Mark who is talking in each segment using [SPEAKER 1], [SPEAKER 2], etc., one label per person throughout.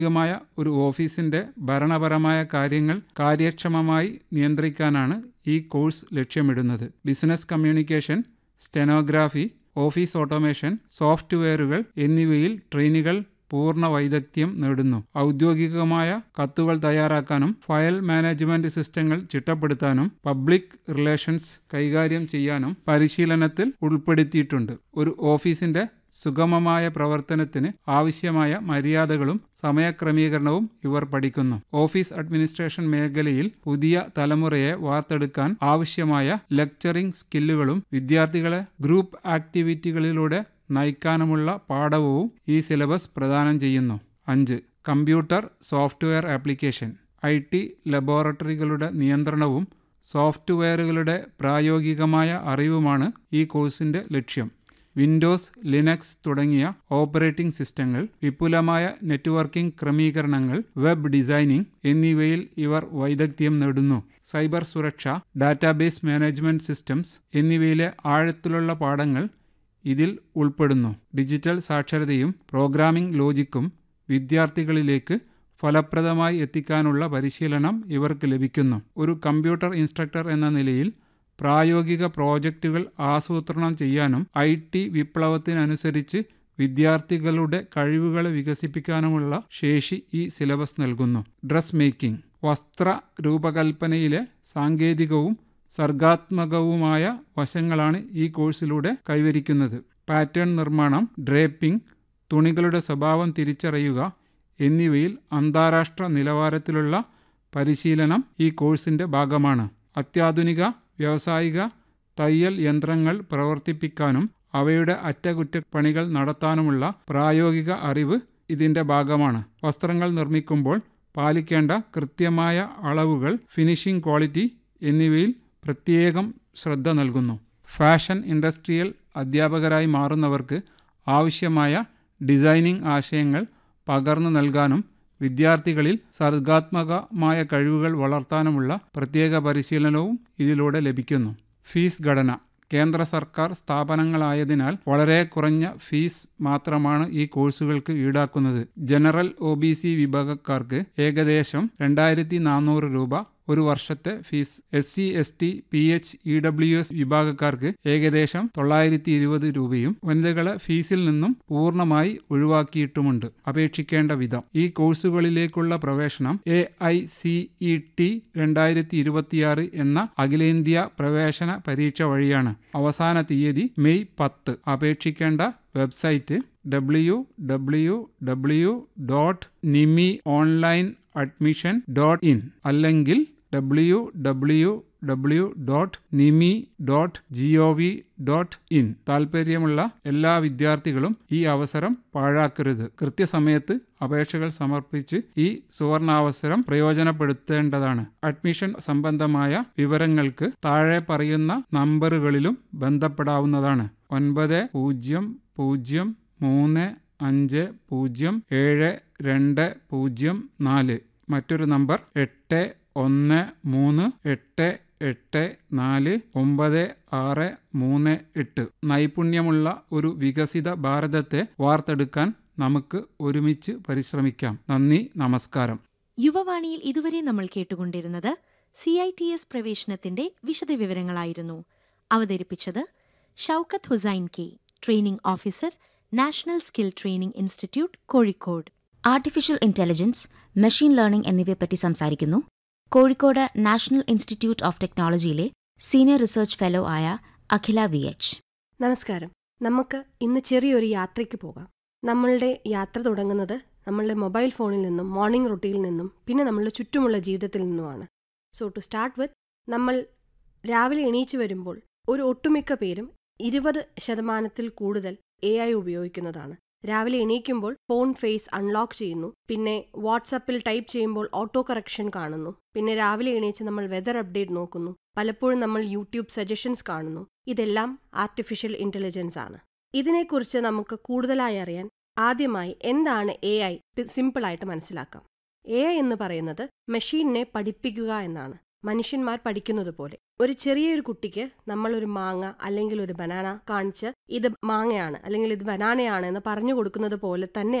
[SPEAKER 1] മായ ഒരു ഓഫീസിന്റെ ഭരണപരമായ കാര്യങ്ങൾ കാര്യക്ഷമമായി നിയന്ത്രിക്കാനാണ് ഈ കോഴ്സ് ലക്ഷ്യമിടുന്നത് business communication stenography office automation സോഫ്റ്റ്വെയറുകൾ എന്നിവയിൽ ട്രെയിനികൾ പൂർണ്ണ വൈദഗ്ധ്യം നേടുന്നു ഔദ്യോഗികമായ കത്തുകൾ തയ്യാറാക്കാനും ഫയൽ മാനേജ്മെന്റ് സിസ്റ്റങ്ങൾ ചിട്ടപ്പെടുത്താനും പബ്ലിക് റിലേഷൻസ് കൈകാര്യം ചെയ്യാനും പരിശീലനത്തിൽ ഉൾപ്പെടുത്തിയിട്ടുണ്ട് ഒരു ഓഫീസിന്റെ സുഗമമായ പ്രവർത്തനത്തിന് ആവശ്യമായ മര്യാദകളും സമയക്രമീകരണവും ഇവർ പഠിക്കുന്നു ഓഫീസ് അഡ്മിനിസ്ട്രേഷൻ മേഖലയിൽ പുതിയ തലമുറയെ വാർത്തെടുക്കാൻ ആവശ്യമായ ലെക്ചറിംഗ് സ്കില്ലുകളും വിദ്യാർത്ഥികളെ ഗ്രൂപ്പ് ആക്ടിവിറ്റികളിലൂടെ നയിക്കാനുമുള്ള പാഠവും ഈ സിലബസ് പ്രദാനം ചെയ്യുന്നു അഞ്ച് computer software application I T ലബോറട്ടറികളുടെ നിയന്ത്രണവും സോഫ്റ്റ്വെയറുകളുടെ പ്രായോഗികമായ അറിവുമാണ് ഈ കോഴ്സിന്റെ ലക്ഷ്യം വിൻഡോസ് ലിനക്സ് തുടങ്ങിയ ഓപ്പറേറ്റിംഗ് സിസ്റ്റങ്ങൾ വിപുലമായ നെറ്റ്വർക്കിംഗ് ക്രമീകരണങ്ങൾ വെബ് ഡിസൈനിംഗ് എന്നിവയിൽ ഇവർ വൈദഗ്ധ്യം നേടുന്നു സൈബർ സുരക്ഷ ഡാറ്റാബേസ് മാനേജ്മെന്റ് സിസ്റ്റംസ് എന്നിവയിലെ ആഴത്തിലുള്ള പാഠങ്ങൾ ഇതിൽ ഉൾപ്പെടുന്നു ഡിജിറ്റൽ സാക്ഷരതയും പ്രോഗ്രാമിംഗ് ലോജിക്കും വിദ്യാർത്ഥികളിലേക്ക് ഫലപ്രദമായി എത്തിക്കാനുള്ള പരിശീലനം ഇവർക്ക് ലഭിക്കുന്നു ഒരു കമ്പ്യൂട്ടർ ഇൻസ്ട്രക്ടർ എന്ന നിലയിൽ പ്രായോഗിക പ്രോജക്റ്റുകൾ ആസൂത്രണം ചെയ്യാനും ഐ ടി വിപ്ലവത്തിനനുസരിച്ച് വിദ്യാർത്ഥികളുടെ കഴിവുകളെ വികസിപ്പിക്കാനുമുള്ള ശേഷി ഈ സിലബസ് നൽകുന്നു ഡ്രസ് മേക്കിംഗ് വസ്ത്ര രൂപകൽപ്പനയിലെ സാങ്കേതികവും സർഗാത്മകവുമായ വശങ്ങളാണ് ഈ കോഴ്സിലൂടെ കൈവരിക്കുന്നത് പാറ്റേൺ നിർമ്മാണം ഡ്രേപ്പിംഗ് തുണികളുടെ സ്വഭാവം തിരിച്ചറിയുക എന്നിവയിൽ അന്താരാഷ്ട്ര നിലവാരത്തിലുള്ള പരിശീലനം ഈ കോഴ്സിന്റെ ഭാഗമാണ് അത്യാധുനിക വ്യാവസായിക തയ്യൽ യന്ത്രങ്ങൾ പ്രവർത്തിപ്പിക്കാനും അവയുടെ അറ്റകുറ്റപ്പണികൾ നടത്താനുമുള്ള പ്രായോഗിക അറിവ് ഇതിന്റെ ഭാഗമാണ് വസ്ത്രങ്ങൾ നിർമ്മിക്കുമ്പോൾ പാലിക്കേണ്ട കൃത്യമായ അളവുകൾ ഫിനിഷിംഗ് ക്വാളിറ്റി എന്നിവയിൽ പ്രത്യേകം ശ്രദ്ധ നൽകുന്നു ഫാഷൻ ഇൻഡസ്ട്രിയൽ അധ്യാപകരായി മാറുന്നവർക്ക് ആവശ്യമായ ഡിസൈനിംഗ് ആശയങ്ങൾ പകർന്നു നൽകാനും വിദ്യാർത്ഥികളിൽ സർഗാത്മകമായ കഴിവുകൾ വളർത്താനുമുള്ള പ്രത്യേക പരിശീലനവും ഇതിലൂടെ ലഭിക്കുന്നു ഫീസ് ഘടന കേന്ദ്ര സർക്കാർ സ്ഥാപനങ്ങളായതിനാൽ വളരെ കുറഞ്ഞ ഫീസ് മാത്രമാണ് ഈ കോഴ്സുകൾക്ക് ഈടാക്കുന്നത് ജനറൽ ഒ ബി സി വിഭാഗക്കാർക്ക് ഏകദേശം രണ്ടായിരത്തി നാനൂറ് രൂപ ഒരു വർഷത്തെ fees S C S T P H E W S വിഭാഗക്കാർക്ക് ഏകദേശം തൊള്ളായിരത്തി ഇരുപത് രൂപയും വനിതകളെ ഫീസിൽ നിന്നും പൂർണ്ണമായി ഒഴിവാക്കിയിട്ടുമുണ്ട് അപേക്ഷിക്കേണ്ട വിധം ഈ കോഴ്സുകളിലേക്കുള്ള പ്രവേശനം A I C E T രണ്ടായിരത്തി ഇരുപത്തിയാറ് എന്ന അഖിലേന്ത്യാ പ്രവേശന പരീക്ഷ വഴിയാണ് അവസാന തീയതി മെയ് പത്ത് അപേക്ഷിക്കേണ്ട website W W W dot NIMI online admission dot in അല്ലെങ്കിൽ W W W dot NIMI dot G O V dot in താല്പര്യമുള്ള എല്ലാ വിദ്യാർത്ഥികളും ഈ അവസരം പാഴാക്കരുത് കൃത്യസമയത്ത് അപേക്ഷകൾ സമർപ്പിച്ച് ഈ സുവർണാവസരം പ്രയോജനപ്പെടുത്തേണ്ടതാണ് അഡ്മിഷൻ സംബന്ധമായ വിവരങ്ങൾക്ക് താഴെ പറയുന്ന നമ്പറുകളിലും ബന്ധപ്പെടാവുന്നതാണ് ഒൻപത് പൂജ്യം പൂജ്യം മൂന്ന് അഞ്ച് പൂജ്യം ഏഴ് രണ്ട് പൂജ്യം നാല് മറ്റൊരു നമ്പർ എട്ട് ഒന്ന് മൂന്ന് എട്ട് എട്ട് നാല് ഒമ്പത് ആറ് മൂന്ന് എട്ട് നൈപുണ്യമുള്ള ഒരു വികസിത ഭാരതത്തെ വാർത്തെടുക്കാൻ നമുക്ക് ഒരുമിച്ച് പരിശ്രമിക്കാം നന്ദി നമസ്കാരം
[SPEAKER 2] യുവവാണിയിൽ ഇതുവരെ നമ്മൾ കേട്ടുകൊണ്ടിരുന്നത് സി ഐ ടി എസ് പ്രവേശനത്തിന്റെ വിശദവിവരങ്ങളായിരുന്നു അവതരിപ്പിച്ചത് Shoukath Hussain K training officer national skill training institute Kozhikode
[SPEAKER 3] artificial intelligence machine learning എന്നിവയെപ്പറ്റി സംസാരിക്കുന്നു കോഴിക്കോട് നാഷണൽ ഇൻസ്റ്റിറ്റ്യൂട്ട് ഓഫ് ടെക്നോളജിയിലെ സീനിയർ റിസർച്ച് ഫെലോ ആയ അഖില വി എച്ച്
[SPEAKER 4] നമസ്കാരം നമുക്ക് ഇന്ന് ചെറിയൊരു യാത്രയ്ക്ക് പോകാം നമ്മളുടെ യാത്ര തുടങ്ങുന്നത് നമ്മളുടെ മൊബൈൽ ഫോണിൽ നിന്നും മോർണിംഗ് റൊട്ടീനിൽ നിന്നും പിന്നെ നമ്മളുടെ ചുറ്റുമുള്ള ജീവിതത്തിൽ നിന്നുമാണ് സോ ടു സ്റ്റാർട്ട് വിത്ത് നമ്മൾ രാവിലെ എണീച്ചു വരുമ്പോൾ ഒരു ഒട്ടുമിക്ക പേരും ഇരുപത് ശതമാനത്തിൽ കൂടുതൽ എ ഐ ഉപയോഗിക്കുന്നതാണ് രാവിലെ എണീക്കുമ്പോൾ ഫോൺ ഫേസ് അൺലോക്ക് ചെയ്യുന്നു പിന്നെ വാട്സപ്പിൽ ടൈപ്പ് ചെയ്യുമ്പോൾ ഓട്ടോ കറക്ഷൻ കാണുന്നു പിന്നെ രാവിലെ എണീച്ച് നമ്മൾ വെതർ അപ്ഡേറ്റ് നോക്കുന്നു പലപ്പോഴും നമ്മൾ യൂട്യൂബ് സജഷൻസ് കാണുന്നു ഇതെല്ലാം ആർട്ടിഫിഷ്യൽ ഇന്റലിജൻസ് ആണ് ഇതിനെക്കുറിച്ച് നമുക്ക് കൂടുതലായി അറിയാൻ ആദ്യമായി എന്താണ് എ ഐ സിമ്പിളായിട്ട് മനസ്സിലാക്കാം എ ഐ എന്ന് പറയുന്നത് മെഷീനിനെ പഠിപ്പിക്കുക എന്നാണ് മനുഷ്യന്മാർ പഠിക്കുന്നത് പോലെ ഒരു ചെറിയൊരു കുട്ടിക്ക് നമ്മൾ ഒരു മാങ്ങ അല്ലെങ്കിൽ ഒരു ബനാന കാണിച്ച് ഇത് മാങ്ങയാണ് അല്ലെങ്കിൽ ഇത് ബനാനയാണ് എന്ന് പറഞ്ഞു കൊടുക്കുന്നത് പോലെ തന്നെയാണ്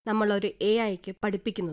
[SPEAKER 4] നമ്മളൊരു എ ഐക്ക് പഠിപ്പിക്കുന്നത്